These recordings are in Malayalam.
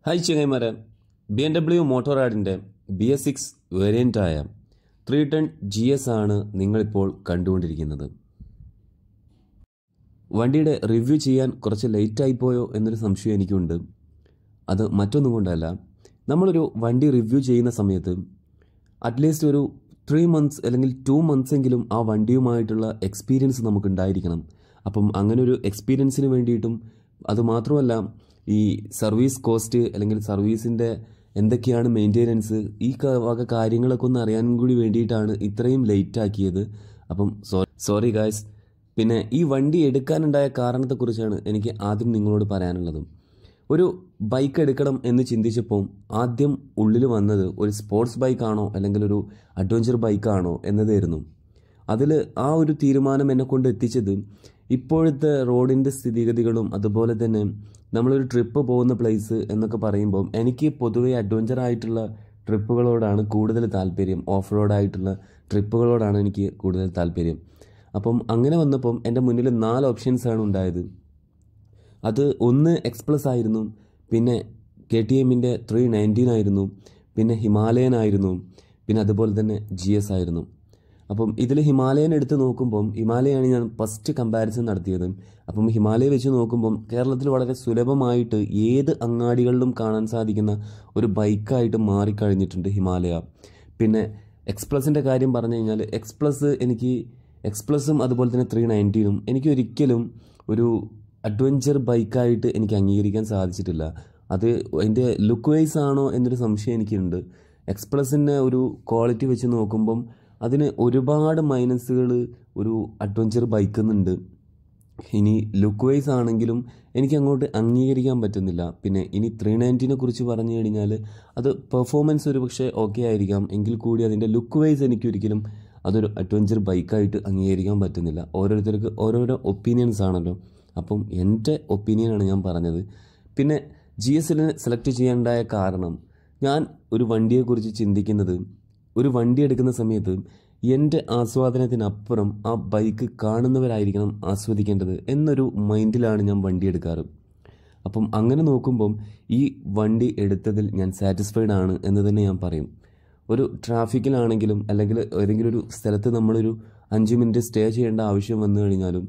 ഹായ് ചങ്ങൈമാരെ ബി എം ഡബ്ല്യു മോട്ടോറാഡിൻ്റെ ബി എസ് സിക്സ് വേരിയൻ്റായ ത്രീ ടൺ ജി എസ് ആണ് നിങ്ങളിപ്പോൾ കണ്ടുകൊണ്ടിരിക്കുന്നത് വണ്ടിയുടെ റിവ്യൂ ചെയ്യാൻ കുറച്ച് ലേറ്റായി പോയോ എന്നൊരു സംശയം എനിക്കുണ്ട് അത് മറ്റൊന്നും കൊണ്ടല്ല നമ്മളൊരു വണ്ടി റിവ്യൂ ചെയ്യുന്ന സമയത്ത് അറ്റ്ലീസ്റ്റ് ഒരു ത്രീ മന്ത്സ് അല്ലെങ്കിൽ ടു മന്ത്സ് എങ്കിലും ആ വണ്ടിയുമായിട്ടുള്ള എക്സ്പീരിയൻസ് നമുക്ക് ഉണ്ടായിരിക്കണം അപ്പം അങ്ങനെ ഒരു എക്സ്പീരിയൻസിന് വേണ്ടിയിട്ടും അതുമാത്രമല്ല ഈ സർവീസ് കോസ്റ്റ് അല്ലെങ്കിൽ സർവീസിൻ്റെ എന്തൊക്കെയാണ് മെയിൻ്റെനൻസ് ഈ ക- വക കാര്യങ്ങളൊക്കെ ഒന്ന് അറിയാനും കൂടി വേണ്ടിയിട്ടാണ് ഇത്രയും ലേറ്റ് ആക്കിയത് അപ്പം സോറി ഗായ്സ് പിന്നെ ഈ വണ്ടി എടുക്കാനുണ്ടായ കാരണത്തെക്കുറിച്ചാണ് എനിക്ക് ആദ്യം നിങ്ങളോട് പറയാനുള്ളത് ഒരു ബൈക്ക് എടുക്കണം എന്ന് ചിന്തിച്ചപ്പോൾ ആദ്യം ഉള്ളിൽ വന്നത് ഒരു സ്പോർട്സ് ബൈക്കാണോ അല്ലെങ്കിൽ ഒരു അഡ്വഞ്ചർ ബൈക്കാണോ എന്നതായിരുന്നു അതിൽ ആ ഒരു തീരുമാനം എന്നെ കൊണ്ട് എത്തിച്ചത് ഇപ്പോഴത്തെ റോഡിൻ്റെ സ്ഥിതിഗതികളും അതുപോലെ തന്നെ നമ്മളൊരു ട്രിപ്പ് പോകുന്ന പ്ലേസ് എന്നൊക്കെ പറയുമ്പോൾ എനിക്ക് പൊതുവേ അഡ്വഞ്ചർ ആയിട്ടുള്ള ട്രിപ്പുകളോടാണ് കൂടുതൽ താല്പര്യം ഓഫ് റോഡായിട്ടുള്ള ട്രിപ്പുകളോടാണ് എനിക്ക് കൂടുതൽ താല്പര്യം അപ്പം അങ്ങനെ വന്നപ്പം എൻ്റെ മുന്നിൽ നാല് ഓപ്ഷൻസാണ് ഉണ്ടായത് അത് ഒന്ന് എക്സ്പ്ലസ് ആയിരുന്നു പിന്നെ കെ ടി എമ്മിൻ്റെ ത്രീ നയൻറ്റീൻ ആയിരുന്നു പിന്നെ ഹിമാലയൻ ആയിരുന്നു പിന്നെ അതുപോലെ തന്നെ ജി എസ് ആയിരുന്നു അപ്പം ഇതിൽ ഹിമാലയൻ എടുത്ത് നോക്കുമ്പം ഹിമാലയാണ് ഞാൻ ഫസ്റ്റ് കമ്പാരിസൺ നടത്തിയത് അപ്പം ഹിമാലയ വെച്ച് നോക്കുമ്പം കേരളത്തിൽ വളരെ സുലഭമായിട്ട് ഏത് അങ്ങാടികളിലും കാണാൻ സാധിക്കുന്ന ഒരു ബൈക്കായിട്ട് മാറിക്കഴിഞ്ഞിട്ടുണ്ട് ഹിമാലയ പിന്നെ എക്സ്പ്ലസിൻ്റെ കാര്യം പറഞ്ഞു കഴിഞ്ഞാൽ എക്സ്പ്ലസ് എനിക്ക് എക്സ്പ്ലസും അതുപോലെ തന്നെ ത്രീ നയൻറ്റീനും എനിക്ക് ഒരിക്കലും ഒരു അഡ്വഞ്ചർ ബൈക്കായിട്ട് എനിക്ക് അംഗീകരിക്കാൻ സാധിച്ചിട്ടില്ല അത് അതിൻ്റെ ലുക്ക് വൈസ് ആണോ എന്നൊരു സംശയം എനിക്കുണ്ട് എക്സ്പ്ലസിൻ്റെ ഒരു ക്വാളിറ്റി വെച്ച് നോക്കുമ്പം അതിന് ഒരുപാട് മൈനസുകൾ ഒരു അഡ്വഞ്ചർ ബൈക്കുന്നുണ്ട് ഇനി ലുക്ക് വൈസ് ആണെങ്കിലും എനിക്ക് അങ്ങോട്ട് അംഗീകരിക്കാൻ പറ്റുന്നില്ല പിന്നെ ഇനി ത്രീ നയൻറ്റീനെ കുറിച്ച് പറഞ്ഞു കഴിഞ്ഞാൽ അത് പെർഫോമൻസ് ഒരു പക്ഷേ ഓക്കെ ആയിരിക്കാം എങ്കിൽ കൂടി അതിൻ്റെ ലുക്ക് വൈസ് എനിക്ക് ഒരിക്കലും അതൊരു അഡ്വഞ്ചർ ബൈക്കായിട്ട് അംഗീകരിക്കാൻ പറ്റുന്നില്ല ഓരോരുത്തർക്ക് ഓരോരോ ഒപ്പീനിയൻസ് ആണല്ലോ അപ്പം എൻ്റെ ഒപ്പീനിയനാണ് ഞാൻ പറഞ്ഞത് പിന്നെ ജി എസിനെ സെലക്ട് ചെയ്യേണ്ടായ കാരണം ഞാൻ ഒരു വണ്ടിയെക്കുറിച്ച് ചിന്തിക്കുന്നത് ഒരു വണ്ടി എടുക്കുന്ന സമയത്ത് എൻ്റെ ആസ്വാദനത്തിനപ്പുറം ആ ബൈക്ക് കാണുന്നവരായിരിക്കണം ആസ്വദിക്കേണ്ടത് എന്നൊരു മൈൻഡിലാണ് ഞാൻ വണ്ടി എടുക്കാറ് അപ്പം അങ്ങനെ നോക്കുമ്പം ഈ വണ്ടി എടുത്തതിൽ ഞാൻ സാറ്റിസ്ഫൈഡ് ആണ് എന്ന് തന്നെ ഞാൻ പറയും ഒരു ട്രാഫിക്കിലാണെങ്കിലും അല്ലെങ്കിൽ ഏതെങ്കിലും ഒരു സ്ഥലത്ത് നമ്മളൊരു അഞ്ച് മിനിറ്റ് സ്റ്റേ ചെയ്യേണ്ട ആവശ്യം വന്നു കഴിഞ്ഞാലും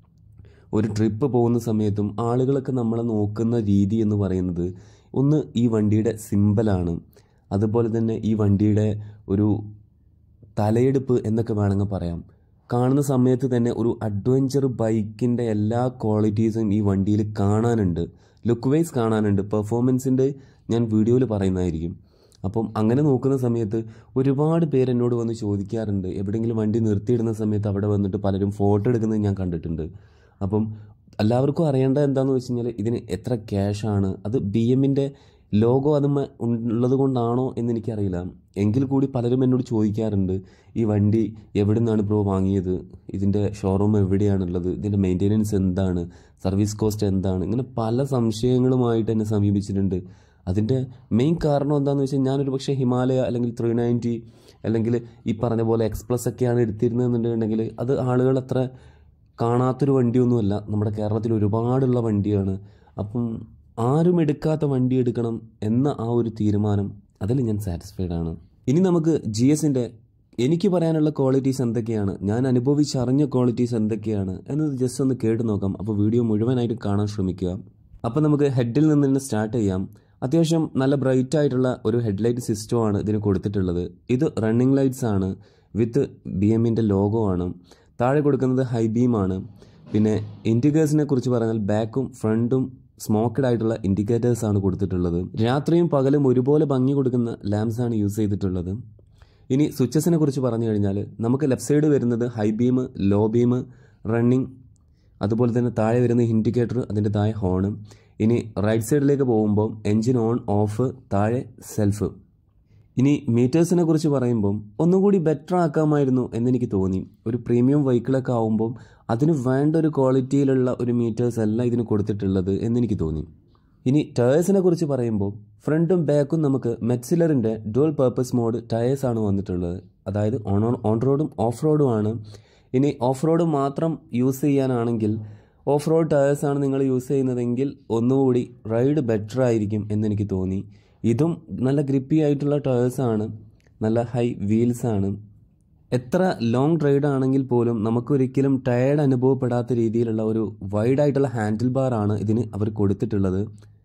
ഒരു ട്രിപ്പ് പോകുന്ന സമയത്തും ആളുകളൊക്കെ നമ്മളെ നോക്കുന്ന രീതി എന്ന് പറയുന്നത് ഒന്ന് ഈ വണ്ടിയുടെ സിമ്പലാണ് അതുപോലെ തന്നെ ഈ വണ്ടിയുടെ ഒരു തലയെടുപ്പ് എന്നൊക്കെ വേണമെങ്കിൽ പറയാം കാണുന്ന സമയത്ത് തന്നെ ഒരു അഡ്വഞ്ചർ ബൈക്കിൻ്റെ എല്ലാ ക്വാളിറ്റീസും ഈ വണ്ടിയിൽ കാണാനുണ്ട് ലുക്ക് വൈസ് കാണാനുണ്ട് പെർഫോമൻസിൻ്റെ ഞാൻ വീഡിയോയിൽ പറയുന്നതായിരിക്കും അപ്പം അങ്ങനെ നോക്കുന്ന സമയത്ത് ഒരുപാട് പേര് എന്നോട് വന്ന് ചോദിക്കാറുണ്ട് എവിടെയെങ്കിലും വണ്ടി നിർത്തിയിടുന്ന സമയത്ത് അവിടെ വന്നിട്ട് പലരും ഫോട്ടോ എടുക്കുന്നത് ഞാൻ കണ്ടിട്ടുണ്ട് അപ്പം എല്ലാവർക്കും അറിയേണ്ടത് എന്താണെന്ന് വെച്ച് കഴിഞ്ഞാൽ ഇതിന് എത്ര ക്യാഷാണ് അത് ബി എമ്മിൻ്റെ ലോഗോ അത് ഉള്ളത് കൊണ്ടാണോ എന്ന് എനിക്കറിയില്ല എങ്കിൽ കൂടി പലരും എന്നോട് ചോദിക്കാറുണ്ട് ഈ വണ്ടി എവിടെ നിന്നാണ് ബ്രോ വാങ്ങിയത് ഇതിൻ്റെ ഷോറൂം എവിടെയാണുള്ളത് ഇതിൻ്റെ മെയിൻ്റെനൻസ് എന്താണ് സർവീസ് കോസ്റ്റ് എന്താണ് ഇങ്ങനെ പല സംശയങ്ങളുമായിട്ട് എന്നെ സമീപിച്ചിട്ടുണ്ട് അതിൻ്റെ മെയിൻ കാരണം എന്താണെന്ന് വെച്ചാൽ ഞാനൊരു പക്ഷേ ഹിമാലയ അല്ലെങ്കിൽ ത്രീ നയൻറ്റി അല്ലെങ്കിൽ ഈ പറഞ്ഞ പോലെ എക്സ്പ്ലസ് ഒക്കെയാണ് എടുത്തിരുന്നതെന്നുണ്ടെങ്കിൽ അത് ആളുകൾ അത്ര കാണാത്തൊരു വണ്ടിയൊന്നുമല്ല നമ്മുടെ കേരളത്തിൽ ഒരുപാടുള്ള വണ്ടിയാണ് അപ്പം ആരും എടുക്കാത്ത വണ്ടി എടുക്കണം എന്ന ആ ഒരു തീരുമാനം അതിൽ ഞാൻ സാറ്റിസ്ഫൈഡ് ആണ് ഇനി നമുക്ക് ജി എസിൻ്റെ എനിക്ക് പറയാനുള്ള ക്വാളിറ്റീസ് എന്തൊക്കെയാണ് ഞാൻ അനുഭവിച്ചറിഞ്ഞ ക്വാളിറ്റീസ് എന്തൊക്കെയാണ് എന്നത് ജസ്റ്റ് ഒന്ന് കേട്ട് നോക്കാം അപ്പോൾ വീഡിയോ മുഴുവനായിട്ട് കാണാൻ ശ്രമിക്കുക അപ്പോൾ നമുക്ക് ഹെഡിൽ നിന്ന് തന്നെ സ്റ്റാർട്ട് ചെയ്യാം അത്യാവശ്യം നല്ല ബ്രൈറ്റ് ആയിട്ടുള്ള ഒരു ഹെഡ്ലൈറ്റ് സിസ്റ്റമാണ് ഇതിന് കൊടുത്തിട്ടുള്ളത് ഇത് റണ്ണിങ് ലൈറ്റ്സ് ആണ് വിത്ത് ബി എമ്മിൻ്റെ ലോഗോ ആണ് താഴെ കൊടുക്കുന്നത് ഹൈ ബീമാണ് പിന്നെ ഇൻഡിക്കേഴ്സിനെ കുറിച്ച് പറഞ്ഞാൽ ബാക്കും ഫ്രണ്ടും സ്മോക്കഡ് ആയിട്ടുള്ള ഇൻഡിക്കേറ്റേഴ്സ് ആണ് കൊടുത്തിട്ടുള്ളത് രാത്രിയും പകലും ഒരുപോലെ ഭംഗി കൊടുക്കുന്ന ലാംപ്സ് ആണ് യൂസ് ചെയ്തിട്ടുള്ളത് ഇനി സ്വിച്ചസിനെ കുറിച്ച് പറഞ്ഞു കഴിഞ്ഞാൽ നമുക്ക് ലെഫ്റ്റ് സൈഡ് വരുന്നത് high beam low beam running അതുപോലെ തന്നെ താഴെ വരുന്ന ഇൻഡിക്കേറ്റർ അതിൻ്റെ താഴെ ഹോണ് ഇനി റൈറ്റ് സൈഡിലേക്ക് പോകുമ്പോൾ എൻജിൻ ഓൺ ഓഫ് താഴെ സെൽഫ് ഇനി മീറ്റേഴ്സിനെ കുറിച്ച് പറയുമ്പം ഒന്നും കൂടി ബെറ്റർ ആക്കാമായിരുന്നു എന്നെനിക്ക് തോന്നി ഒരു പ്രീമിയം വെഹിക്കിളൊക്കെ ആവുമ്പം അതിന് വേണ്ട ഒരു ക്വാളിറ്റിയിലുള്ള ഒരു മീറ്റേഴ്സ് അല്ല ഇതിന് കൊടുത്തിട്ടുള്ളത് എന്നെനിക്ക് തോന്നി ഇനി ടയേഴ്സിനെ കുറിച്ച് പറയുമ്പോൾ ഫ്രണ്ടും ബാക്കും നമുക്ക് മെറ്റ്സിലറിൻ്റെ ഡുവൽ പർപ്പസ് മോഡ് ടയേഴ്സ് ആണ് വന്നിട്ടുള്ളത് അതായത് ഓൺ ഓൺ റോഡും ഓഫ് റോഡും ആണ് ഇനി ഓഫ് റോഡ് മാത്രം യൂസ് ചെയ്യാനാണെങ്കിൽ ഓഫ് റോഡ് ടയേഴ്സാണ് നിങ്ങൾ യൂസ് ചെയ്യുന്നതെങ്കിൽ ഒന്നുകൂടി റൈഡ് ബെറ്റർ ആയിരിക്കും എന്നെനിക്ക് തോന്നി ഇതും നല്ല ഗ്രിപ്പി ആയിട്ടുള്ള ടയേഴ്സാണ് നല്ല ഹൈ വീൽസാണ് എത്ര ലോങ് റൈഡ് ആണെങ്കിൽ പോലും നമുക്കൊരിക്കലും ടയേർഡ് അനുഭവപ്പെടാത്ത രീതിയിലുള്ള ഒരു വൈഡ് ആയിട്ടുള്ള ഹാൻഡിൽ ബാർ ആണ് ഇതിന് അവർ കൊടുത്തിട്ടുള്ളത്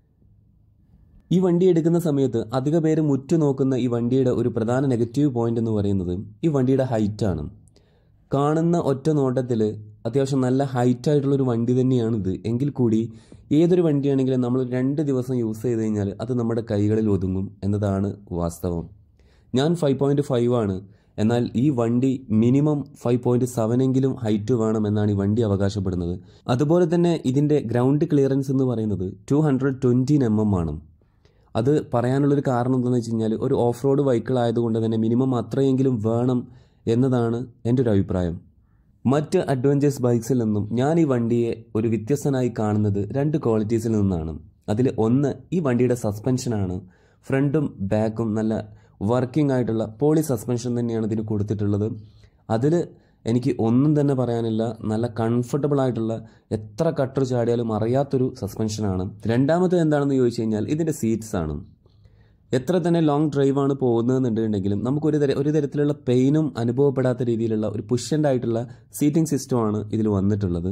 ഈ വണ്ടി എടുക്കുന്ന സമയത്ത് അധിക പേര് മുറ്റു നോക്കുന്ന ഈ വണ്ടിയുടെ ഒരു പ്രധാന നെഗറ്റീവ് പോയിന്റ് എന്ന് പറയുന്നത് ഈ വണ്ടിയുടെ ഹൈറ്റാണ് കാണുന്ന ഒറ്റ നോട്ടത്തിൽ അത്യാവശ്യം നല്ല ഹൈറ്റ് ആയിട്ടുള്ള ഒരു വണ്ടി തന്നെയാണിത് എങ്കിൽ കൂടി ഏതൊരു വണ്ടിയാണെങ്കിലും നമ്മൾ രണ്ട് ദിവസം യൂസ് ചെയ്ത് കഴിഞ്ഞാൽ അത് നമ്മുടെ കൈകളിൽ ഒതുങ്ങും എന്നതാണ് വാസ്തവം ഞാൻ ഫൈവ് പോയിൻറ്റ് ഫൈവ് ആണ് എന്നാൽ ഈ വണ്ടി മിനിമം ഫൈവ് പോയിൻറ്റ് സെവൻ എങ്കിലും ഹൈറ്റ് വേണം എന്നാണ് ഈ വണ്ടി അവകാശപ്പെടുന്നത് അതുപോലെ തന്നെ ഇതിൻ്റെ ഗ്രൗണ്ട് ക്ലിയറൻസ് എന്ന് പറയുന്നത് two hundred twenty M M ആണ് അത് പറയാനുള്ളൊരു കാരണം എന്താണെന്ന് വെച്ച് കഴിഞ്ഞാൽ ഒരു ഓഫ് റോഡ് വെഹിക്കിൾ ആയതുകൊണ്ട് തന്നെ മിനിമം അത്രയെങ്കിലും വേണം എന്നതാണ് എൻ്റെ ഒരു അഭിപ്രായം മറ്റ് അഡ്വഞ്ചേഴ്സ് ബൈക്സിൽ നിന്നും ഞാൻ ഈ വണ്ടിയെ ഒരു വ്യത്യസ്തനായി കാണുന്നത് രണ്ട് ക്വാളിറ്റീസിൽ നിന്നാണ് അതിൽ ഒന്ന് ഈ വണ്ടിയുടെ സസ്പെൻഷനാണ് ഫ്രണ്ടും ബാക്കും നല്ല വർക്കിംഗ് ആയിട്ടുള്ള പോളി സസ്പെൻഷൻ തന്നെയാണ് ഇതിന് കൊടുത്തിട്ടുള്ളത് അതിൽ എനിക്ക് ഒന്നും തന്നെ പറയാനില്ല നല്ല കംഫർട്ടബിൾ ആയിട്ടുള്ള എത്ര കട്ടർ ചാടിയാലും അറിയാത്തൊരു സസ്പെൻഷനാണ് രണ്ടാമത് എന്താണെന്ന് ചോദിച്ചു കഴിഞ്ഞാൽ ഇതിൻ്റെ സീറ്റ്സ് ആണ് എത്ര തന്നെ ലോങ് ഡ്രൈവാണ് പോകുന്നതെന്നുണ്ടെങ്കിലും നമുക്ക് ഒരു തര ഒരു തരത്തിലുള്ള പെയിനും അനുഭവപ്പെടാത്ത രീതിയിലുള്ള ഒരു പുഷൻ്റ് ആയിട്ടുള്ള സീറ്റിംഗ് സിസ്റ്റമാണ് ഇതിൽ വന്നിട്ടുള്ളത്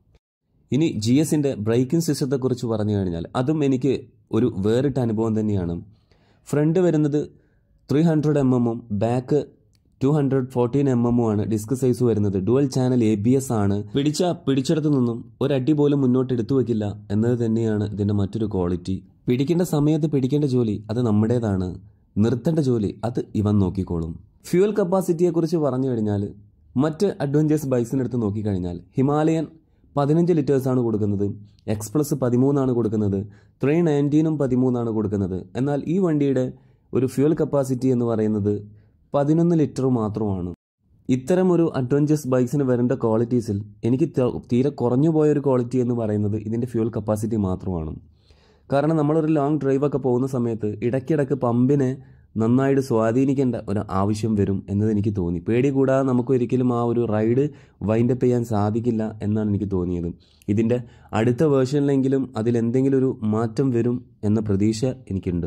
ഇനി ജി എസിൻ്റെ ബ്രേക്കിംഗ് സിസ്റ്റത്തെക്കുറിച്ച് പറഞ്ഞു കഴിഞ്ഞാൽ അതും എനിക്ക് ഒരു വേറിട്ട അനുഭവം തന്നെയാണ് ഫ്രണ്ട് വരുന്നത് ത്രീ ഹൺഡ്രഡ് എം എമ്മും back two hundred fourteen M എമ്മും ആണ് ഡിസ്ക് സൈസ് വരുന്നത് dual channel A B S ആണ് പിടിച്ച പിടിച്ചെടുത്തു നിന്നും ഒരടി പോലും മുന്നോട്ട് എടുത്തു വെക്കില്ല എന്നത് തന്നെയാണ് ഇതിൻ്റെ മറ്റൊരു ക്വാളിറ്റി പിടിക്കേണ്ട സമയത്ത് പിടിക്കേണ്ട ജോലി അത് നമ്മുടേതാണ് നിർത്തേണ്ട ജോലി അത് ഇവൻ നോക്കിക്കോളും ഫ്യൂൽ കപ്പാസിറ്റിയെക്കുറിച്ച് പറഞ്ഞു കഴിഞ്ഞാൽ മറ്റ് അഡ്വഞ്ചേഴ്സ് ബൈക്സിനടുത്ത് നോക്കിക്കഴിഞ്ഞാൽ ഹിമാലയൻ പതിനഞ്ച് ലിറ്റേഴ്സാണ് കൊടുക്കുന്നത് എക്സ്പ്ലസ് പതിമൂന്നാണ് കൊടുക്കുന്നത് ത്രീ നയൻറ്റീനും പതിമൂന്നാണ് കൊടുക്കുന്നത് എന്നാൽ ഈ വണ്ടിയുടെ ഒരു ഫ്യൂൽ കപ്പാസിറ്റി എന്ന് പറയുന്നത് പതിനൊന്ന് ലിറ്റർ മാത്രമാണ് ഇത്തരം ഒരു അഡ്വഞ്ചേഴ്സ് ബൈക്സിന് വരേണ്ട ക്വാളിറ്റീസിൽ എനിക്ക് ത- തീരെ കുറഞ്ഞു പോയ ഒരു ക്വാളിറ്റി എന്ന് പറയുന്നത് ഇതിൻ്റെ ഫ്യൂൽ കപ്പാസിറ്റി മാത്രമാണ് കാരണം നമ്മളൊരു ലോങ് ഡ്രൈവൊക്കെ പോകുന്ന സമയത്ത് ഇടയ്ക്കിടയ്ക്ക് പമ്പിനെ നന്നായിട്ട് സ്വാധീനിക്കേണ്ട ഒരു ആവശ്യം വരും എന്നത് എനിക്ക് തോന്നി പേടി കൂടാതെ നമുക്ക് ഒരിക്കലും ആ ഒരു റൈഡ് വൈൻഡപ്പ് ചെയ്യാൻ സാധിക്കില്ല എന്നാണ് എനിക്ക് തോന്നിയത് ഇതിൻ്റെ അടുത്ത വേർഷനിലെങ്കിലും അതിലെന്തെങ്കിലും ഒരു മാറ്റം വരും എന്ന പ്രതീക്ഷ എനിക്കുണ്ട്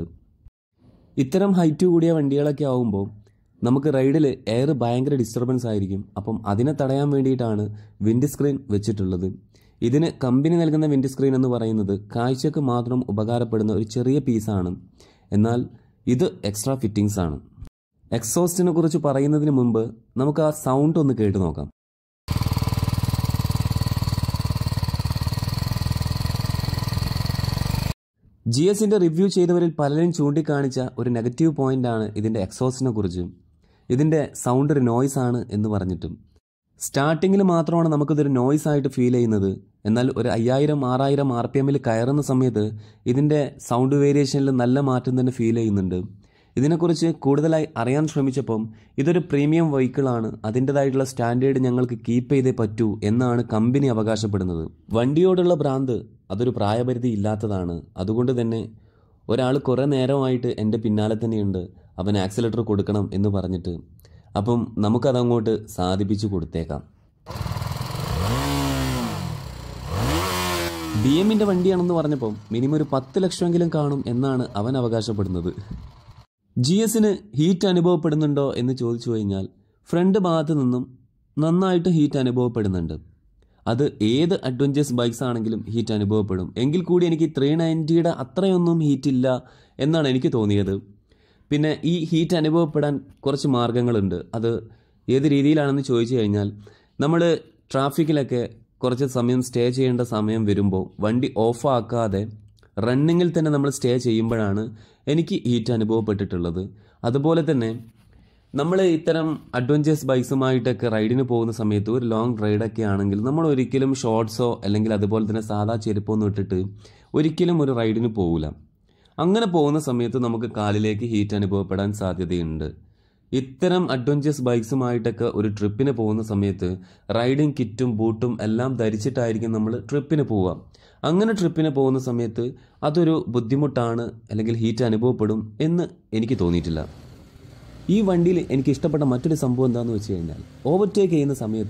ഇത്തരം ഹൈറ്റ് കൂടിയ വണ്ടികളൊക്കെ ആവുമ്പോൾ നമുക്ക് റൈഡിൽ എയർ ഭയങ്കര ഡിസ്റ്റർബൻസ് ആയിരിക്കും അപ്പം അതിനെ തടയാൻ വേണ്ടിയിട്ടാണ് വിൻഡ് സ്ക്രീൻ വെച്ചിട്ടുള്ളത് ഇതിന് കമ്പനി നൽകുന്ന വിൻഡ് സ്ക്രീൻ എന്ന് പറയുന്നത് കാഴ്ചക്ക് മാത്രം ഉപകാരപ്പെടുന്ന ഒരു ചെറിയ പീസാണ് എന്നാൽ ഇത് എക്സ്ട്രാ ഫിറ്റിംഗ്സ് ആണ് എക്സോസ്റ്റിനെ കുറിച്ച് പറയുന്നതിന് മുമ്പ് നമുക്ക് ആ സൗണ്ട് ഒന്ന് കേട്ട് നോക്കാം ജി എസിന്റെ റിവ്യൂ ചെയ്തവരിൽ പലരും ചൂണ്ടിക്കാണിച്ച ഒരു നെഗറ്റീവ് പോയിന്റ് ആണ് ഇതിന്റെ എക്സോസ്റ്റിനെ കുറിച്ച് ഇതിന്റെ സൗണ്ട് ഒരു നോയ്സ് ആണ് എന്ന് പറഞ്ഞിട്ടും സ്റ്റാർട്ടിങ്ങിൽ മാത്രമാണ് നമുക്കിതൊരു നോയ്സ് ആയിട്ട് ഫീൽ ചെയ്യുന്നത് എന്നാൽ ഒരു അയ്യായിരം ആറായിരം ആർ പി എമ്മിൽ കയറുന്ന സമയത്ത് ഇതിന്റെ സൗണ്ട് വേരിയേഷനിൽ നല്ല മാറ്റം തന്നെ ഫീൽ ചെയ്യുന്നുണ്ട് ഇതിനെക്കുറിച്ച് കൂടുതലായി അറിയാൻ ശ്രമിച്ചപ്പം ഇതൊരു പ്രീമിയം വെഹിക്കിളാണ് അതിൻ്റെതായിട്ടുള്ള സ്റ്റാൻഡേർഡ് ഞങ്ങൾക്ക് കീപ്പ് ചെയ്തേ പറ്റൂ എന്നാണ് കമ്പനി അവകാശപ്പെടുന്നത് വണ്ടിയോടുള്ള ഭ്രാന്ത് അതൊരു പ്രായപരിധി ഇല്ലാത്തതാണ് അതുകൊണ്ട് തന്നെ ഒരാൾ കുറേ നേരമായിട്ട് എൻ്റെ പിന്നാലെ തന്നെയുണ്ട് അവൻ ആക്സിലേറ്റർ കൊടുക്കണം എന്ന് പറഞ്ഞിട്ട് അപ്പം നമുക്കതങ്ങോട്ട് സാധിപ്പിച്ചു കൊടുത്തേക്കാം ബി എമ്മിൻ്റെ വണ്ടിയാണെന്ന് പറഞ്ഞപ്പം മിനിമം ഒരു പത്ത് ലക്ഷമെങ്കിലും കാണും എന്നാണ് അവൻ അവകാശപ്പെടുന്നത് ജി എസിന് ഹീറ്റ് അനുഭവപ്പെടുന്നുണ്ടോ എന്ന് ചോദിച്ചു കഴിഞ്ഞാൽ ഫ്രണ്ട് ഭാഗത്ത് നിന്നും നന്നായിട്ട് ഹീറ്റ് അനുഭവപ്പെടുന്നുണ്ട് അത് ഏത് അഡ്വഞ്ചേഴ്സ് ബൈക്സ് ആണെങ്കിലും ഹീറ്റ് അനുഭവപ്പെടും എങ്കിൽ കൂടി എനിക്ക് ത്രീ നയൻറ്റിയുടെ അത്രയൊന്നും ഹീറ്റ് ഇല്ല എന്നാണ് എനിക്ക് തോന്നിയത് പിന്നെ ഈ ഹീറ്റ് അനുഭവപ്പെടാൻ കുറച്ച് മാർഗങ്ങളുണ്ട് അത് ഏത് രീതിയിലാണെന്ന് ചോദിച്ചു കഴിഞ്ഞാൽ നമ്മൾ ട്രാഫിക്കിലൊക്കെ കുറച്ച് സമയം സ്റ്റേ ചെയ്യേണ്ട സമയം വരുമ്പോൾ വണ്ടി ഓഫ് ആക്കാതെ റണ്ണിങ്ങിൽ തന്നെ നമ്മൾ സ്റ്റേ ചെയ്യുമ്പോഴാണ് എനിക്ക് ഹീറ്റ് അനുഭവപ്പെട്ടിട്ടുള്ളത് അതുപോലെ തന്നെ നമ്മൾ ഇത്തരം അഡ്വഞ്ചേഴ്സ് ബൈക്സുമായിട്ടൊക്കെ റൈഡിന് പോകുന്ന സമയത്ത് ഒരു ലോങ് റൈഡൊക്കെ ആണെങ്കിൽ നമ്മൾ ഒരിക്കലും ഷോർട്സോ അല്ലെങ്കിൽ അതുപോലെ തന്നെ സാധാ ചെരുപ്പൊന്നും ഇട്ടിട്ട് ഒരിക്കലും ഒരു റൈഡിന് പോകില്ല അങ്ങനെ പോകുന്ന സമയത്ത് നമുക്ക് കാലിലേക്ക് ഹീറ്റ് അനുഭവപ്പെടാൻ സാധ്യതയുണ്ട് ഇത്തരം അഡ്വഞ്ചേഴ്സ് ബൈക്സുമായിട്ടൊക്കെ ഒരു ട്രിപ്പിന് പോകുന്ന സമയത്ത് റൈഡിങ് കിറ്റും ബൂട്ടും എല്ലാം ധരിച്ചിട്ടായിരിക്കും നമ്മൾ ട്രിപ്പിന് പോവുക അങ്ങനെ ട്രിപ്പിന് പോകുന്ന സമയത്ത് അതൊരു ബുദ്ധിമുട്ടാണ് അല്ലെങ്കിൽ ഹീറ്റ് അനുഭവപ്പെടും എന്ന് എനിക്ക് തോന്നിയിട്ടില്ല ഈ വണ്ടിയിൽ എനിക്ക് ഇഷ്ടപ്പെട്ട മറ്റൊരു സംഭവം എന്താണെന്ന് വെച്ച് കഴിഞ്ഞാൽ ഓവർടേക്ക് ചെയ്യുന്ന സമയത്ത്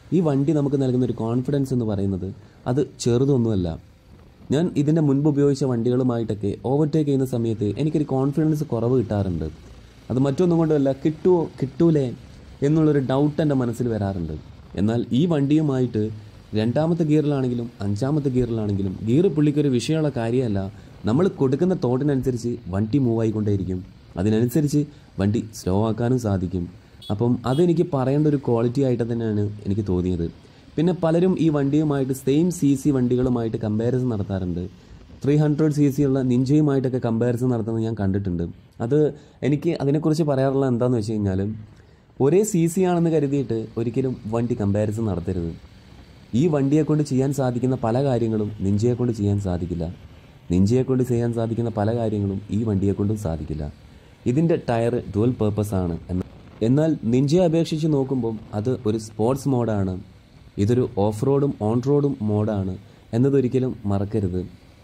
ഈ വണ്ടി നമുക്ക് നൽകുന്ന ഒരു കോൺഫിഡൻസ് എന്ന് പറയുന്നത് അത് ചെറുതൊന്നുമല്ല ഞാൻ ഇതിൻ്റെ മുൻപ് ഉപയോഗിച്ച വണ്ടികളുമായിട്ടൊക്കെ ഓവർടേക്ക് ചെയ്യുന്ന സമയത്ത് എനിക്കൊരു കോൺഫിഡൻസ് കുറവ് കിട്ടാറുണ്ട് അത് മറ്റൊന്നും കൊണ്ടുമല്ല കിട്ടുമോ കിട്ടൂലേ എന്നുള്ളൊരു ഡൗട്ട് എൻ്റെ മനസ്സിൽ വരാറുണ്ട് എന്നാൽ ഈ വണ്ടിയുമായിട്ട് രണ്ടാമത്തെ ഗിയറിലാണെങ്കിലും അഞ്ചാമത്തെ ഗിയറിലാണെങ്കിലും ഗിയർ പുള്ളിക്കൊരു വിഷയമുള്ള കാര്യമല്ല നമ്മൾ കൊടുക്കുന്ന തോട്ടിനനുസരിച്ച് വണ്ടി മൂവ് ആയിക്കൊണ്ടേയിരിക്കും അതിനനുസരിച്ച് വണ്ടി സ്ലോ ആക്കാനും സാധിക്കും അപ്പം അതെനിക്ക് പറയേണ്ട ഒരു ക്വാളിറ്റി ആയിട്ട് തന്നെയാണ് എനിക്ക് തോന്നിയത് പിന്നെ പലരും ഈ വണ്ടിയുമായിട്ട് സെയിം സി സി വണ്ടികളുമായിട്ട് കമ്പാരിസൺ നടത്താറുണ്ട് ത്രീ ഹൺഡ്രഡ് സി സി ഉള്ള നിഞ്ചയുമായിട്ടൊക്കെ കമ്പാരിസൺ നടത്തുന്നത് ഞാൻ കണ്ടിട്ടുണ്ട് അത് എനിക്ക് അതിനെക്കുറിച്ച് പറയാറുള്ള എന്താണെന്ന് വെച്ച് കഴിഞ്ഞാൽ ഒരേ സി സി ആണെന്ന് കരുതിയിട്ട് ഒരിക്കലും വണ്ടി കമ്പാരിസൺ നടത്തരുത് ഈ വണ്ടിയെ കൊണ്ട് ചെയ്യാൻ സാധിക്കുന്ന പല കാര്യങ്ങളും നിഞ്ചയെ കൊണ്ട് ചെയ്യാൻ സാധിക്കില്ല നിഞ്ചയെ കൊണ്ട് ചെയ്യാൻ സാധിക്കുന്ന പല കാര്യങ്ങളും ഈ വണ്ടിയെ കൊണ്ടും സാധിക്കില്ല ഇതിൻ്റെ ടയർ ഡുവൽ പേർപ്പസ് ആണ് എന്ന എന്നാൽ നിഞ്ചയെ അപേക്ഷിച്ച് നോക്കുമ്പം അത് ഒരു സ്പോർട്സ് മോഡാണ് ഇതൊരു ഓഫ് റോഡും ഓൺ റോഡും മോഡാണ് എന്നതൊരിക്കലും മറക്കരുത്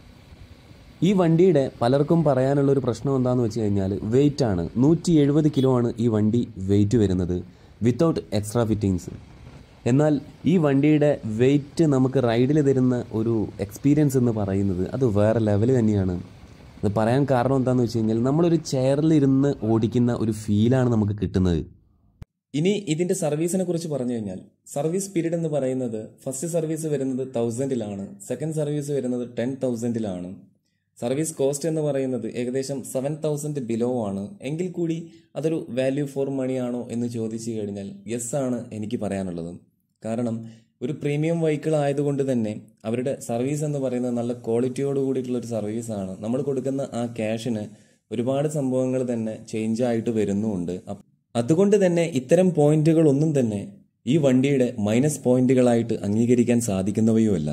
ഈ വണ്ടിയുടെ പലർക്കും പറയാനുള്ള ഒരു പ്രശ്നം എന്താണെന്ന് വെച്ച് കഴിഞ്ഞാൽ വെയിറ്റ് ആണ് നൂറ്റി എഴുപത് കിലോ ആണ് ഈ വണ്ടി വെയിറ്റ് വരുന്നത് വിത്തൗട്ട് എക്സ്ട്രാ ഫിറ്റിങ്സ് എന്നാൽ ഈ വണ്ടിയുടെ വെയിറ്റ് നമുക്ക് റൈഡിൽ തരുന്ന ഒരു എക്സ്പീരിയൻസ് എന്ന് പറയുന്നത് അത് വേറെ ലെവൽ തന്നെയാണ് അത് പറയാൻ കാരണം എന്താണെന്ന് വെച്ച് കഴിഞ്ഞാൽ നമ്മളൊരു ചെയറിലിരുന്ന് ഓടിക്കുന്ന ഒരു ഫീലാണ് നമുക്ക് കിട്ടുന്നത് ഇനി ഇതിന്റെ സർവീസിനെ കുറിച്ച് പറഞ്ഞു കഴിഞ്ഞാൽ സർവീസ് പീരീഡ് എന്ന് പറയുന്നത് ഫസ്റ്റ് സർവീസ് വരുന്നത് തൗസൻഡിലാണ് സെക്കൻഡ് സർവീസ് വരുന്നത് ടെൻ തൗസൻഡിലാണ് സർവീസ് കോസ്റ്റ് എന്ന് പറയുന്നത് ഏകദേശം സെവൻ തൗസൻഡ് ബിലോ ആണ് എങ്കിൽ കൂടി അതൊരു വാല്യൂ ഫോർ മണി ആണോ എന്ന് ചോദിച്ചു കഴിഞ്ഞാൽ യെസ് ആണ് എനിക്ക് പറയാനുള്ളത് കാരണം ഒരു പ്രീമിയം വെഹിക്കിൾ ആയതുകൊണ്ട് തന്നെ അവരുടെ സർവീസ് എന്ന് പറയുന്നത് നല്ല ക്വാളിറ്റിയോട് കൂടിയിട്ടുള്ള ഒരു സർവീസാണ് നമ്മൾ കൊടുക്കുന്ന ആ ക്യാഷിന് ഒരുപാട് സംഭവങ്ങൾ തന്നെ ചേഞ്ച് ആയിട്ട് വരുന്നുമുണ്ട് അപ്പ- അതുകൊണ്ട് തന്നെ ഇത്തരം പോയിന്റുകൾ ഒന്നും തന്നെ ഈ വണ്ടിയുടെ മൈനസ് പോയിന്റുകളായിട്ട് അംഗീകരിക്കാൻ സാധിക്കുന്നവയുമല്ല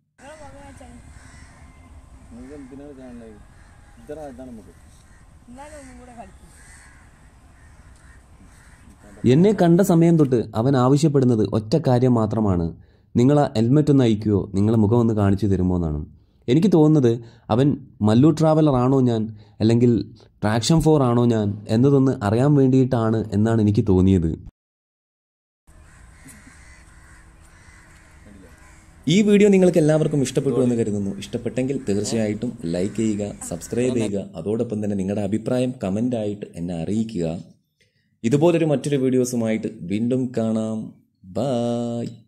എന്നെ കണ്ട സമയം തൊട്ട് അവൻ ആവശ്യപ്പെടുന്നത് ഒറ്റ കാര്യം മാത്രമാണ് നിങ്ങൾ ആ ഹെൽമെറ്റ് ഒന്ന് അയക്കുമോ നിങ്ങളെ മുഖം ഒന്ന് കാണിച്ചു തരുമോ എന്നാണ് എനിക്ക് തോന്നുന്നത് അവൻ മല്ലു ട്രാവലർ ആണോ ഞാൻ അല്ലെങ്കിൽ ട്രാക്ഷൻ ഫോർ ആണോ ഞാൻ എന്നതൊന്ന് അറിയാൻ വേണ്ടിയിട്ടാണ് എന്നാണ് എനിക്ക് തോന്നിയത് ഈ വീഡിയോ നിങ്ങൾക്ക് എല്ലാവർക്കും ഇഷ്ടപ്പെട്ടു എന്ന് കരുതുന്നു ഇഷ്ടപ്പെട്ടെങ്കിൽ തീർച്ചയായിട്ടും ലൈക്ക് ചെയ്യുക സബ്സ്ക്രൈബ് ചെയ്യുക അതോടൊപ്പം തന്നെ നിങ്ങളുടെ അഭിപ്രായം കമൻ്റ് ആയിട്ട് എന്നെ അറിയിക്കുക ഇതുപോലൊരു മറ്റൊരു വീഡിയോസുമായിട്ട് വീണ്ടും കാണാം ബൈ